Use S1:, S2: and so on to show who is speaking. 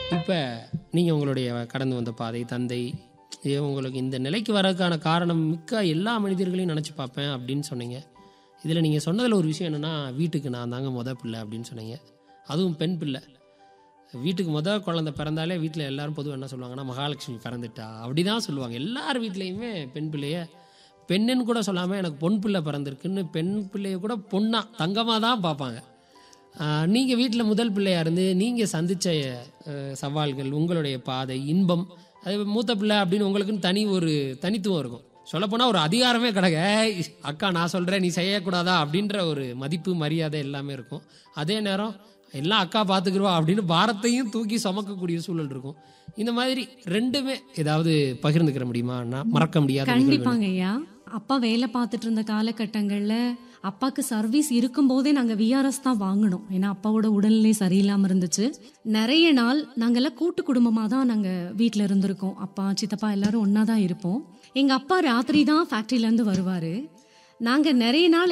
S1: இப்போ நீங்கள் உங்களுடைய கடந்து வந்த பாதை தந்தை இது உங்களுக்கு இந்த நிலைக்கு வரதுக்கான காரணம் மிக்க எல்லா மனிதர்களையும் நினச்சி பார்ப்பேன் அப்படின்னு சொன்னீங்க இதில் நீங்கள் சொன்னதில் ஒரு விஷயம் என்னென்னா வீட்டுக்கு நான் தாங்க முத பிள்ளை அப்படின்னு சொன்னீங்க அதுவும் பெண் பிள்ளை வீட்டுக்கு முத குழந்தை பிறந்தாலே வீட்டில் எல்லாரும் பொதுவாக என்ன சொல்லுவாங்கன்னா மகாலட்சுமி பிறந்துட்டா அப்படி தான் சொல்லுவாங்க எல்லார் வீட்லேயுமே பெண் பிள்ளைய பெண்ணுன்னு கூட சொல்லாமல் எனக்கு பொன் பிள்ளை பிறந்திருக்குன்னு பெண் பிள்ளைய கூட பொண்ணா தங்கமாக தான் பார்ப்பாங்க நீங்கள் வீட்டில் முதல் பிள்ளையா இருந்து நீங்கள் சந்தித்த சவால்கள் உங்களுடைய பாதை இன்பம் அது மூத்த பிள்ளை அப்படின்னு உங்களுக்குன்னு தனி ஒரு தனித்துவம் இருக்கும் சொல்லப்போனால் ஒரு அதிகாரமே கிடக்க "ஏய், அக்கா நான் சொல்கிறேன் நீ செய்யக்கூடாதா அப்படின்ற ஒரு மதிப்பு மரியாதை எல்லாமே இருக்கும் அதே நேரம் எல்லாம் அக்கா பார்த்துக்குருவா அப்படின்னு பாரத்தையும் தூக்கி சுமக்கக்கூடிய சூழல் இருக்கும் இந்த மாதிரி ரெண்டுமே ஏதாவது பகிர்ந்துக்கிற முடியுமா நான் மறக்க முடியாத நிகழ்வு.
S2: கண்டிப்பாங்க ஐயா அப்பா வேலை பார்த்துட்டு இருந்த காலகட்டங்கள்ல அப்பாக்கு சர்வீஸ் இருக்கும்போதே நாங்க விஆர்எஸ் தான் வாங்கினோம் ஏன்னா அப்பாவோட உடல்நிலை சரியில்லாம இருந்துச்சு நிறைய நாள் நாங்கெல்லாம் கூட்டு குடும்பமா தான் நாங்க வீட்ல இருந்திருக்கோம் அப்பா சித்தப்பா எல்லாரும் ஒண்ணா தான் இருப்போம் எங்க அப்பா ராத்திரி தான் ஃபேக்டரியில இருந்து வருவாரு நாங்க நிறைய நாள்